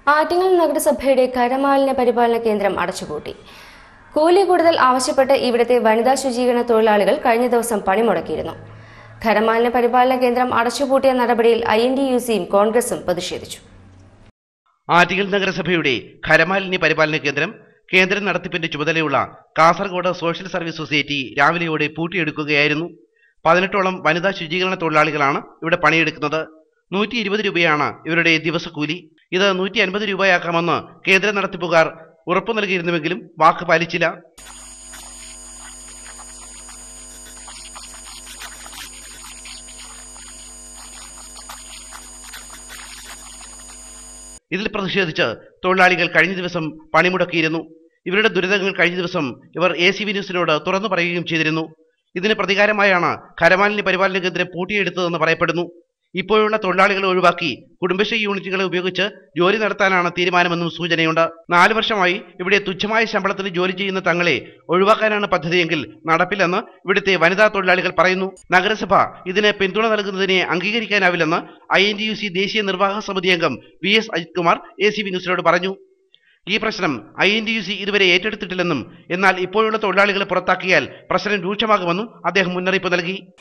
ആറ്റിങ്ങൽ നഗരസഭയുടെ കരമാലിന്യ പരിപാലന കേന്ദ്രം അടച്ചുപൂട്ടി കൂലി കൂടുതൽ ആവശ്യപ്പെട്ട് ഇവിടുത്തെ വനിതാ ശുചീകരണ തൊഴിലാളികൾ കഴിഞ്ഞ ദിവസം പണിമുടക്കിയിരുന്നു ഖരമാലിന്യ പരിപാലന കേന്ദ്രം അടച്ചുപൂട്ടിയ നടപടിയിൽ ഐ എൻ ഡി യു സിയും കോൺഗ്രസും പ്രതിഷേധിച്ചു ആറ്റിങ്ങൽ നഗരസഭയുടെ ഖരമാലിന്യ പരിപാലന കേന്ദ്രം കേന്ദ്ര നടത്തിപ്പിന്റെ ചുമതലയുള്ള കാസർഗോഡ് സോഷ്യൽ സർവീസ് സൊസൈറ്റി രാവിലെയോടെ പൂട്ടിയെടുക്കുകയായിരുന്നു പതിനെട്ടോളം വനിതാ ശുചീകരണ തൊഴിലാളികളാണ് ഇവിടെ പണിയെടുക്കുന്നത് നൂറ്റി ഇരുപത് രൂപയാണ് ഇവരുടെ ദിവസക്കൂലി ഇത് നൂറ്റി അൻപത് രൂപയാക്കാമെന്ന് കേന്ദ്ര നടത്തിപ്പുകാർ ഉറപ്പു നൽകിയിരുന്നുവെങ്കിലും വാക്ക് പാലിച്ചില്ല ഇതിൽ പ്രതിഷേധിച്ച് തൊഴിലാളികൾ കഴിഞ്ഞ ദിവസം പണിമുടക്കിയിരുന്നു ഇവരുടെ ദുരിതങ്ങൾ കഴിഞ്ഞ ദിവസം ഇവർ എ സി വി ന്യൂസിനോട് തുറന്നു പറയുകയും ചെയ്തിരുന്നു ഇതിന് പ്രതികാരമായാണ് ഖരമാലിന്യ പരിപാലന കേന്ദ്രം പൂട്ടിയെടുത്തതെന്ന് പറയപ്പെടുന്നു ഇപ്പോഴുള്ള തൊഴിലാളികളെ ഒഴിവാക്കി കുടുംബശ്രീ യൂണിറ്റുകളെ ഉപയോഗിച്ച് ജോലി നടത്താനാണ് തീരുമാനമെന്നും സൂചനയുണ്ട് നാല് വർഷമായി ഇവിടെ തുച്ഛമായ ശമ്പളത്തിൽ ജോലി ചെയ്യുന്ന തങ്ങളെ ഒഴിവാക്കാനാണ് പദ്ധതിയെങ്കിൽ നടപ്പില്ലെന്ന് ഇവിടുത്തെ വനിതാ തൊഴിലാളികൾ പറയുന്നു നഗരസഭ ഇതിന് പിന്തുണ നൽകുന്നതിനെ അംഗീകരിക്കാനാവില്ലെന്ന് I N T U C ദേശീയ നിർവാഹക സമിതി അംഗം V S Ajith Kumar A C B ന്യൂസിനോട് പറഞ്ഞു ഈ പ്രശ്നം I N T U C ഇതുവരെ ഏറ്റെടുത്തിട്ടില്ലെന്നും എന്നാൽ ഇപ്പോഴുള്ള തൊഴിലാളികളെ പുറത്താക്കിയാൽ പ്രശ്നം രൂക്ഷമാകുമെന്നും അദ്ദേഹം മുന്നറിയിപ്പ് നൽകി